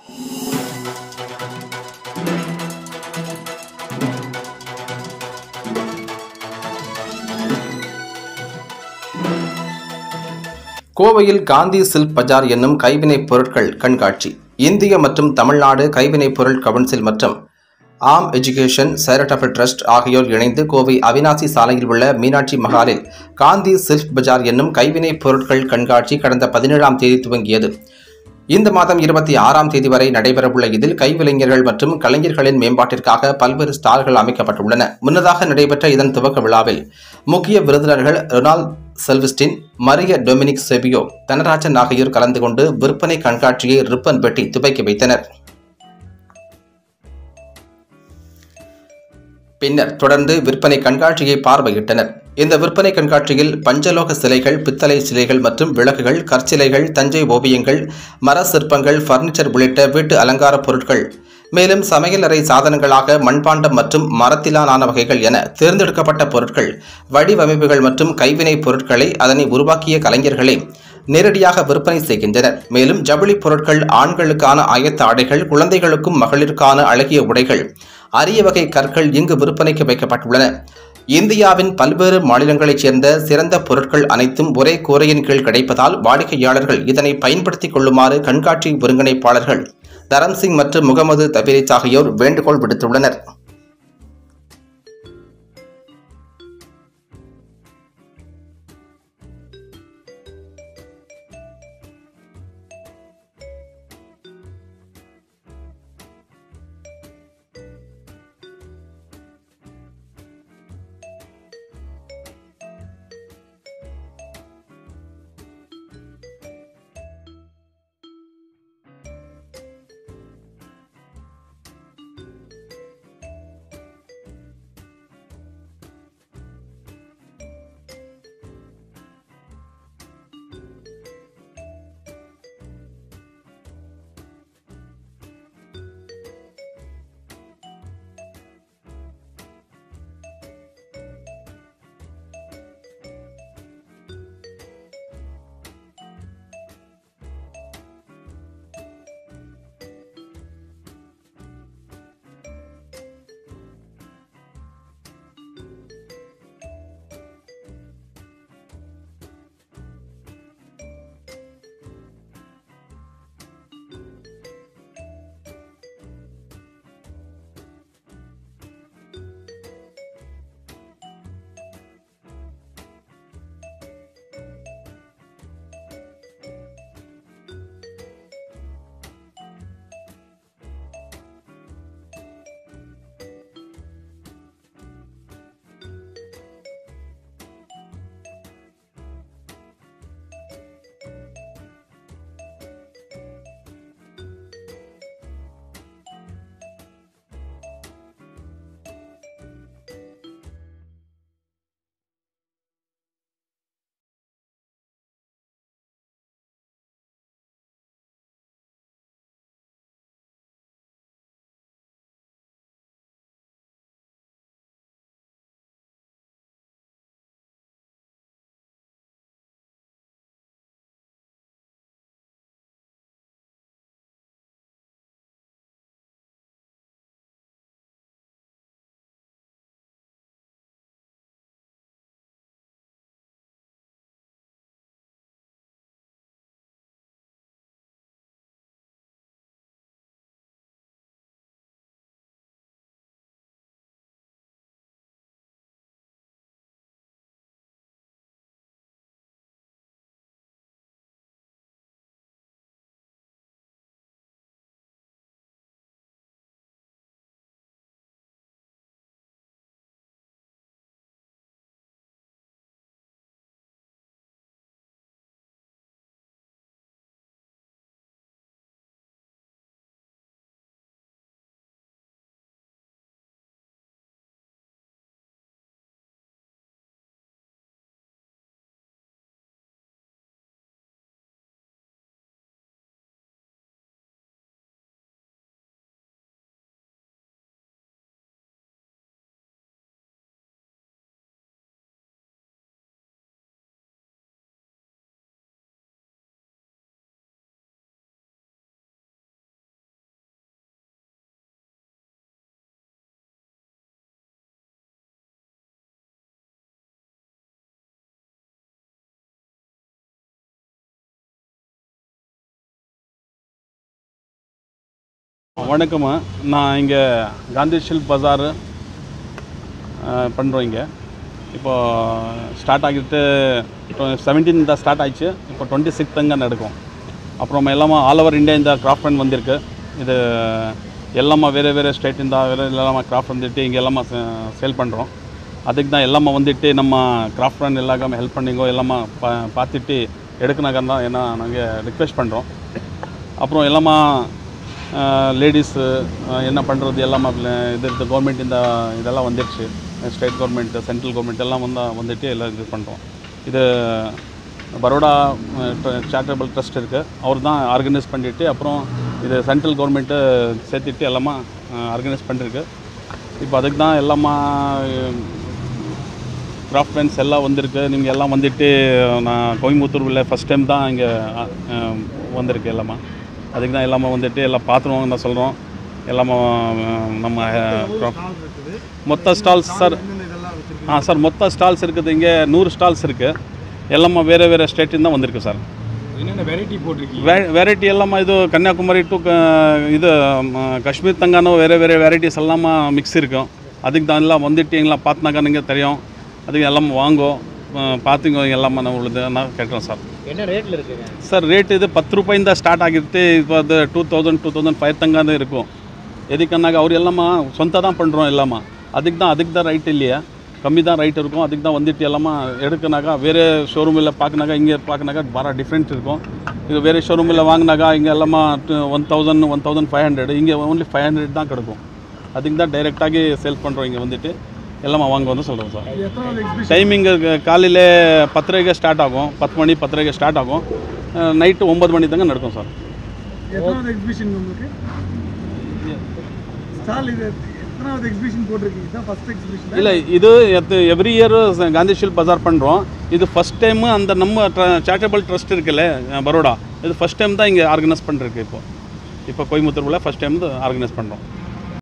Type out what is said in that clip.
கோவையில் காந்தி சில்க் பஜார் என்னும் கைவினைப் பொருட்கள் கண்காட்சி இந்திய மற்றும் தமிழ்நாடு கைவினைப் பொருள் கவுன்சில் மற்றும் ஆம் எஜுகேஷன் சேரிட்டபிள் ட்ரஸ்ட் ஆகியோர் இணைந்து கோவை அவினாசி சாலையில் உள்ள மீனாட்சி மஹாலில் காந்தி சில்க் பஜார் என்னும் கைவினைப் பொருட்கள் கண்காட்சி கடந்த பதினேழாம் தேதி துவங்கியது இந்த மாதம் இருபத்தி ஆறாம் தேதி வரை நடைபெறவுள்ள இதில் கைவிளைஞர்கள் மற்றும் கலைஞர்களின் மேம்பாட்டிற்காக பல்வேறு ஸ்டால்கள் அமைக்கப்பட்டுள்ளன முன்னதாக நடைபெற்ற இதன் துவக்க விழாவில் முக்கிய விருந்தினர்கள் ரொனால்ட் செல்விஸ்டின் மரிய டொமினிக் செபியோ தனராஜன் ஆகியோர் கலந்து கொண்டு விற்பனை கண்காட்சியை ரிப்பன் வெட்டி துவக்கி வைத்தனர் பின்னர் தொடர்ந்து விற்பனை கண்காட்சியை பார்வையிட்டனர் இந்த விற்பனை கண்காட்சியில் பஞ்சலோக சிலைகள் பித்தளை சிலைகள் மற்றும் விளக்குகள் கற்சிலைகள் தஞ்சை ஓவியங்கள் மர சிற்பங்கள் பர்னிச்சர் உள்ளிட்ட வீட்டு அலங்கார பொருட்கள் மேலும் சமையலறை சாதனங்களாக மண்பாண்டம் மற்றும் மரத்திலான வகைகள் என தேர்ந்தெடுக்கப்பட்ட பொருட்கள் வடிவமைப்புகள் மற்றும் கைவினைப் பொருட்களை அதனை உருவாக்கிய கலைஞர்களே நேரடியாக விற்பனை செய்கின்றனர் மேலும் ஜவுளி பொருட்கள் ஆண்களுக்கான ஆயத்த ஆடைகள் குழந்தைகளுக்கும் மகளிருக்கான அழகிய உடைகள் அரிய வகை கற்கள் இங்கு விற்பனைக்கு வைக்கப்பட்டுள்ளன இந்தியாவின் பல்வேறு மாநிலங்களைச் சேர்ந்த சிறந்த பொருட்கள் அனைத்தும் ஒரே கூரையின் கீழ் கிடைப்பதால் வாடிக்கையாளர்கள் இதனை பயன்படுத்திக் கொள்ளுமாறு கண்காட்சி ஒருங்கிணைப்பாளர்கள் தரம் சிங் மற்றும் முகமது தபீரிச் ஆகியோர் வேண்டுகோள் விடுத்துள்ளனர் வணக்கம்மா நான் இங்கே காந்தி ஷில்ப் பஜார் பண்ணுறோம் இங்கே இப்போ ஸ்டார்ட் ஆகிட்டு செவன்டீன் தான் ஸ்டார்ட் ஆயிடுச்சு இப்போ டுவெண்ட்டி சிக்ஸ் தங்க நடக்கும் அப்புறம் எல்லாமே ஆல் ஓவர் இந்தியா இந்த கிராஃப்ட் ஃபண்ட் வந்திருக்கு இது எல்லாமே வேறு வேறு ஸ்டேட்டிಂದ வேறு எல்லாமே கிராஃப்ட் வந்துட்டு இங்கே எல்லாமே சேல் பண்ணுறோம் அதுக்கு தான் எல்லாமே வந்துட்டு நம்ம கிராஃப்ட் ஃபண்ட் எல்லாமே ஹெல்ப் பண்ணிங்கோ எல்லாமே பா பார்த்துட்டு எடுக்கணாக்கன்னு தான் என்ன நாங்கள் ரிக்வெஸ்ட் பண்ணுறோம் அப்புறம் எல்லாமா லேடிஸு என்ன பண்ணுறது எல்லாமே இது இது கவர்மெண்ட் இந்த இதெல்லாம் வந்துடுச்சு ஸ்டேட் கவர்மெண்ட் சென்ட்ரல் கவர்மெண்ட் எல்லாம் வந்து வந்துட்டு எல்லாம் இது பண்ணுறோம் இது பரோடா சேரிட்டபிள் ட்ரஸ்ட் இருக்குது அவர் தான் ஆர்கனைஸ் பண்ணிட்டு அப்புறம் இது சென்ட்ரல் கவர்மெண்ட்டு சேர்த்துட்டு எல்லாமே ஆர்கனைஸ் பண்ணிருக்கு இப்போ அதுக்கு தான் எல்லாமா கிராஃப்ட் பென்ஸ் எல்லாம் வந்திருக்கு நீங்கள் எல்லாம் வந்துட்டு நான் கோயம்புத்தூரில் ஃபஸ்ட் டைம் தான் இங்கே வந்திருக்கு எல்லாமே அதுக்கு தான் எல்லாமே வந்துட்டு எல்லாம் பார்த்துருவோம் நான் சொல்கிறோம் எல்லாமே அஹ், நம்ம அஹ், மொத்த ஸ்டால்ஸ் சார் ஆ சார் மொத்த ஸ்டால்ஸ் இருக்குது இங்கே நூறு ஸ்டால்ஸ் இருக்குது எல்லாமே வேறு வேறு ஸ்டேட்டில் தான் வந்திருக்கு சார் என்னென்ன வெரைட்டி போட்டிருக்கீங்க ವೆ ವೆರೈಟಿ ಎಲ್ಲಮ್ಮ ಇದು ಕನ್ಯಾಕುಮಾರಿ ಟು ಕ ಇದು ಮ, காஷ்மீர் தங்கானோ வேறு வேறு வெரைட்டிஸ் எல்லாமே மிக்ஸ் இருக்கும் அதுக்கு தான் எல்லாம் வந்துட்டு எங்களாம் பார்த்தினாக்கா நீங்கள் தெரியும் அதுக்கு எல்லாம் வாங்கோ அஹ், பார்த்துங்க எல்லாமே நான் உள்ளது நான் கேட்குறேன் சார் என்ன ரேட்ல இருக்குங்க ಸರ್ ರೇಟ್ ಇದು ಪತ್ತು ರೂಪಾಯಿಂದ ಸ್ಟಾರ್ಟ್ ಆಗಿರುತ್ತೆ இப்போ அது two thousand two thousand five தங்காது இருக்கும் எதுக்குன்னாக்க அவர் எல்லாமா சொந்த தான் பண்ணுறோம் எல்லாமா அதுக்கு தான் அதுக்கு தான் ரைட் இல்லையா கம்மி தான் ரைட் இருக்கும் அதுக்கு தான் வந்துட்டு எல்லாமா எடுக்கனாக்கா வேறு ஷோரூமில் பார்க்கனாக்கா இங்கே பார்க்கனாக்கா பாரா டிஃப்ரெண்ட் இருக்கும் இது வேறு ஷோரூமில் வாங்கினாக்கா இங்கே எல்லாமா one thousand one thousand five hundred இங்கே ஓன்லி ஃபைவ் ஹண்ட்ரட் தான் கிடைக்கும் அதுக்கு தான் டைரெக்டாகி சேல் பண்ணுறோம் இங்கே வந்துட்டு எல்லாமா வாங்க வந்து சொல்கிறோம் சார் டைமிங் காலையில் பத்தரைக்கு ஸ்டார்ட் ஆகும் பத்து மணி பத்தரைக்கு ஸ்டார்ட் ஆகும் நைட்டு ஒம்பது மணி தாங்க நடக்கும் சார் எத்தனாவது எக்ஸிபிஷன் உங்களுக்கு ஸ்டால் இது எத்தனாவது எக்ஸிபிஷன் போட்டிருக்கீங்க இதான் ஃபர்ஸ்ட் எக்ஸிபிஷன் இல்லை இது எவ்ரி இயர் காந்தி ஷீல் பஜார் பண்ணுறோம் இது ஃபஸ்ட் டைமு அந்த நம்ம சேரிட்டபிள் ட்ரஸ்ட் இருக்குல்ல அஹ், பரோடா இது ஃபஸ்ட் டைம் தான் இங்கே ஆர்கனைஸ் பண்ணிருக்கு இப்போ இப்போ கோயம்புத்தூர்ல ஃபஸ்ட் டைம் ஆர்கனைஸ் பண்ணுறோம்